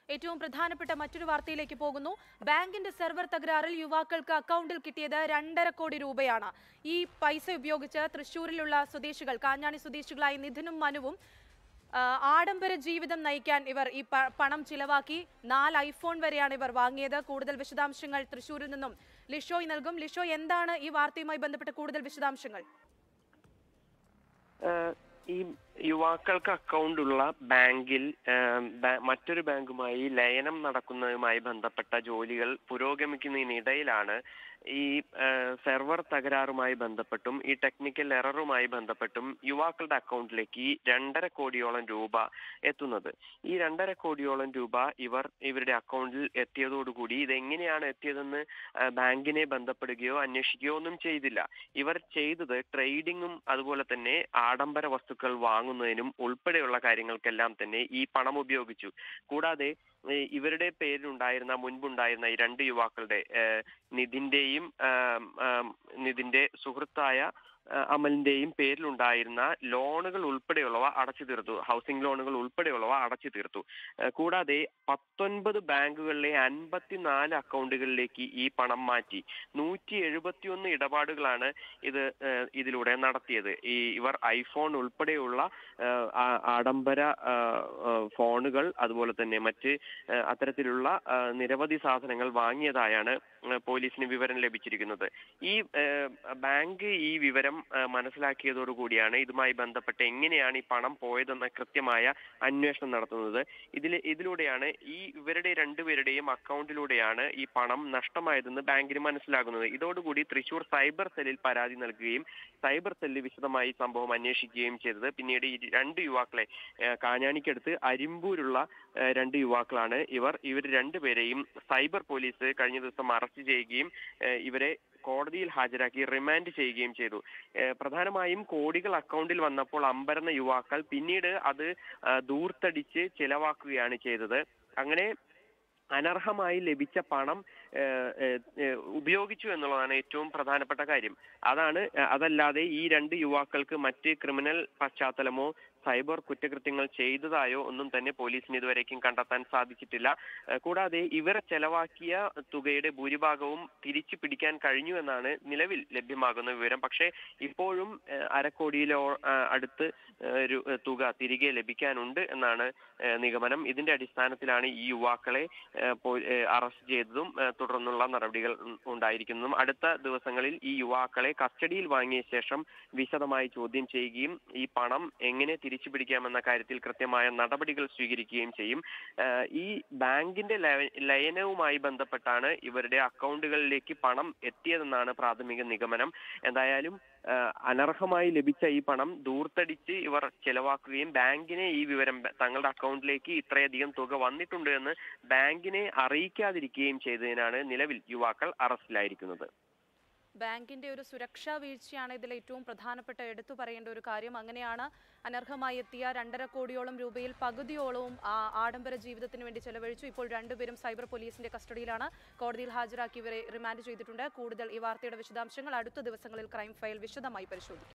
ഏറ്റവും പ്രധാനപ്പെട്ട മറ്റൊരു വാർത്തയിലേക്ക് പോകുന്നു ബാങ്കിന്റെ സെർവർ തകരാറിൽ യുവാക്കൾക്ക് അക്കൗണ്ടിൽ കിട്ടിയത് രണ്ടര കോടി രൂപയാണ് ഈ പൈസ ഉപയോഗിച്ച് തൃശൂരിലുള്ള സ്വദേശികൾ കാഞ്ഞാണി സ്വദേശികളായ നിധിനും മനുവും ആ, ആഡംബര ജീവിതം നയിക്കാൻ ഇവർ ഈ പ- പണം ചിലവാക്കി നാല് ഐഫോൺ വരെയാണ് ഇവർ വാങ്ങിയത് കൂടുതൽ വിശദാംശങ്ങൾ തൃശൂരിൽ നിന്നും ലിഷോയ് നൽകും ലിഷോ എന്താണ് ഈ വാർത്തയുമായി ബന്ധപ്പെട്ട കൂടുതൽ വിശദാംശങ്ങൾ ഏഹ് ഈ യുവാക്കൾക്ക് അക്കൗണ്ട് ഉള്ള ബാങ്കിൽ ഏഹ് ബാ- മറ്റൊരു ബാങ്കുമായി ലയനം നടക്കുന്നതുമായി ബന്ധപ്പെട്ട ജോലികൾ പുരോഗമിക്കുന്നതിനിടയിലാണ് ഈ ഏഹ് സെർവർ തകരാറുമായി ബന്ധപ്പെട്ടും ഈ ടെക്നിക്കൽ എററുമായി ബന്ധപ്പെട്ടും യുവാക്കളുടെ അക്കൗണ്ടിലേക്ക് ഈ രണ്ടര കോടിയോളം രൂപ എത്തുന്നത് ഈ രണ്ടര കോടിയോളം രൂപ ഇവർ ഇവരുടെ അക്കൗണ്ടിൽ എത്തിയതോടുകൂടി ഇതെങ്ങനെയാണ് എത്തിയതെന്ന് ഏഹ് ബാങ്കിനെ ബന്ധപ്പെടുകയോ അന്വേഷിക്കുകയോ ഒന്നും ചെയ്തില്ല ഇവർ ചെയ്തത് ട്രേഡിങ്ങും അതുപോലെ തന്നെ ആഡംബര വസ്തുക്കൾ വാങ്ങുന്നതിനും ഉൾപ്പെടെയുള്ള കാര്യങ്ങൾക്കെല്ലാം തന്നെ ഈ പണം ഉപയോഗിച്ചു കൂടാതെ ഏഹ് ഇവരുടെ പേരിലുണ്ടായിരുന്ന മുൻപുണ്ടായിരുന്ന ഈ രണ്ട് യുവാക്കളുടെ ഏഹ് നിതിന്റെയും ആം, ആം, നിതിന്റെ സുഹൃത്തായ ആ, അമലിന്റെയും പേരിലുണ്ടായിരുന്ന ലോണുകൾ ഉൾപ്പെടെയുള്ളവ അടച്ചു തീർത്തു ഹൗസിംഗ് ലോണുകൾ ഉൾപ്പെടെയുള്ളവ അടച്ചു തീർത്തു ഏഹ് കൂടാതെ പത്തൊൻപത് ബാങ്കുകളിലെ അൻപത്തിനാല് അക്കൗണ്ടുകളിലേക്ക് ഈ പണം മാറ്റി നൂറ്റി എഴുപത്തിയൊന്ന് ഇടപാടുകളാണ് ഇത് ഏഹ് ഇതിലൂടെ നടത്തിയത് ഈ ഇവർ ഐഫോൺ ഉൾപ്പെടെയുള്ള ഏഹ് ആ- ആഡംബര ആഹ് ആഹ് ഫോണുകൾ അതുപോലെ തന്നെ മറ്റ് ഏഹ് അത്തരത്തിലുള്ള ആഹ് നിരവധി സാധനങ്ങൾ വാങ്ങിയതായാണ് ഏഹ് പോലീസിന് വിവരം ലഭിച്ചിരിക്കുന്നത് ഈ ഏഹ് ബാങ്ക് ഈ വിവരം ഏഹ് മനസ്സിലാക്കിയതോടുകൂടിയാണ് ഇതുമായി ബന്ധപ്പെട്ട് എങ്ങനെയാണ് ഈ പണം പോയതെന്ന കൃത്യമായ അന്വേഷണം നടത്തുന്നത് ഇതിൽ ഇതിലൂടെയാണ് ഈ ഇവരുടെ രണ്ടുപേരുടെയും അക്കൗണ്ടിലൂടെയാണ് ഈ പണം നഷ്ടമായതെന്ന് ബാങ്കിന് മനസ്സിലാകുന്നത് ഇതോടുകൂടി തൃശൂർ സൈബർ സെല്ലിൽ പരാതി നൽകുകയും സൈബർ സെല്ല് വിശദമായി സംഭവം അന്വേഷിക്കുകയും ചെയ്തത് പിന്നീട് ഈ രണ്ട് യുവാക്കളെ ഏഹ് കാഞ്ഞാണിക്കടുത്ത് അരിമ്പൂരുള്ള ഏഹ് രണ്ട് യുവാക്കളാണ് ഇവർ ഇവർ രണ്ടുപേരെയും സൈബർ പോലീസ് കഴിഞ്ഞ ദിവസം അറസ്റ്റ് ചെയ്യുകയും ഏഹ് ഇവരെ കോടതിയിൽ ഹാജരാക്കി റിമാൻഡ് ചെയ്യുകയും ചെയ്തു ഏഹ് പ്രധാനമായും കോടികൾ അക്കൗണ്ടിൽ വന്നപ്പോൾ അമ്പരന്ന യുവാക്കൾ പിന്നീട് അത് ആ, ദൂർത്തടിച്ച് ചെലവാക്കുകയാണ് ചെയ്തത് അങ്ങനെ അനർഹമായി ലഭിച്ച പണം ഏഹ്, ഏഹ്, ഏഹ്, ഉപയോഗിച്ചു എന്നുള്ളതാണ് ഏറ്റവും പ്രധാനപ്പെട്ട കാര്യം അതാണ് ഏഹ്, അതല്ലാതെ ഈ രണ്ട് യുവാക്കൾക്ക് മറ്റ് ക്രിമിനൽ പശ്ചാത്തലമോ സൈബർ കുറ്റകൃത്യങ്ങൾ ചെയ്തതായോ ഒന്നും തന്നെ പോലീസിന് ഇതുവരേക്കും കണ്ടെത്താൻ സാധിച്ചിട്ടില്ല ഏഹ്, കൂടാതെ ഇവർ ചെലവാക്കിയ തുകയുടെ ഭൂരിഭാഗവും തിരിച്ചു പിടിക്കാൻ കഴിഞ്ഞു എന്നാണ് നിലവിൽ ലഭ്യമാകുന്ന വിവരം പക്ഷേ ഇപ്പോഴും ഏഹ്, അരക്കോടിയിലോ ആ, അടുത്ത് ഏഹ്, ഒരു ഏഹ്, തുക തിരികെ ലഭിക്കാനുണ്ട് എന്നാണ് ഏഹ്, നിഗമനം ഇതിന്റെ അടിസ്ഥാനത്തിലാണ് ഈ യുവാക്കളെ ഏഹ്, പോ- ഏഹ്, അറസ്റ്റ് ചെയ്തതും ഏഹ്, തുടർന്നുള്ള നടപടികൾ ഉം, ഉണ്ടായിരിക്കുന്നതും അടുത്ത ദിവസങ്ങളിൽ ഈ യുവാക്കളെ കസ്റ്റഡിയിൽ വാങ്ങിയ ശേഷം വിശദമായി ചോദ്യം ചെയ്യുകയും ഈ പണം എങ്ങനെ തിരിച്ചു പിടിക്കാമെന്ന കാര്യത്തിൽ കൃത്യമായ നടപടികൾ സ്വീകരിക്കുകയും ചെയ്യും ഏഹ്, ഈ ബാങ്കിന്റെ ലയ- ലയനവുമായി ബന്ധപ്പെട്ടാണ് ഇവരുടെ അക്കൗണ്ടുകളിലേക്ക് പണം എത്തിയതെന്നാണ് പ്രാഥമിക നിഗമനം എന്തായാലും ഏഹ്, അനർഹമായി ലഭിച്ച ഈ പണം ദൂർത്തടിച്ച് ഇവർ ചെലവാക്കുകയും ബാങ്കിനെ ഈ വിവരം ബ- തങ്ങളുടെ അക്കൗണ്ടിലേക്ക് ഇത്രയധികം തുക വന്നിട്ടുണ്ട് എന്ന് ബാങ്കിനെ അറിയിക്കാതിരിക്കുകയും ചെയ്തതിനാണ് നിലവിൽ യുവാക്കൾ അറസ്റ്റിലായിരിക്കുന്നത് ബാങ്കിന്റെ ഒരു സുരക്ഷാ വീഴ്ചയാണ് ഇതിൽ ഏറ്റവും പ്രധാനപ്പെട്ട എടുത്തു പറയേണ്ട ഒരു കാര്യം അങ്ങനെയാണ് അനർഹമായി എത്തിയ രണ്ടര കോടിയോളം രൂപയിൽ പകുതിയോളവും ആ ആഡംബര ജീവിതത്തിന് വേണ്ടി ചെലവഴിച്ചു ഇപ്പോൾ രണ്ടുപേരും സൈബർ പോലീസിന്റെ കസ്റ്റഡിയിലാണ് കോടതിയിൽ ഹാജരാക്കി ഇവരെ റിമാൻഡ് ചെയ്തിട്ടുണ്ട് കൂടുതൽ ഈ വാർത്തയുടെ വിശദാംശങ്ങൾ അടുത്ത ദിവസങ്ങളിൽ ക്രൈം ഫയൽ വിശദമായി പരിശോധിക്കും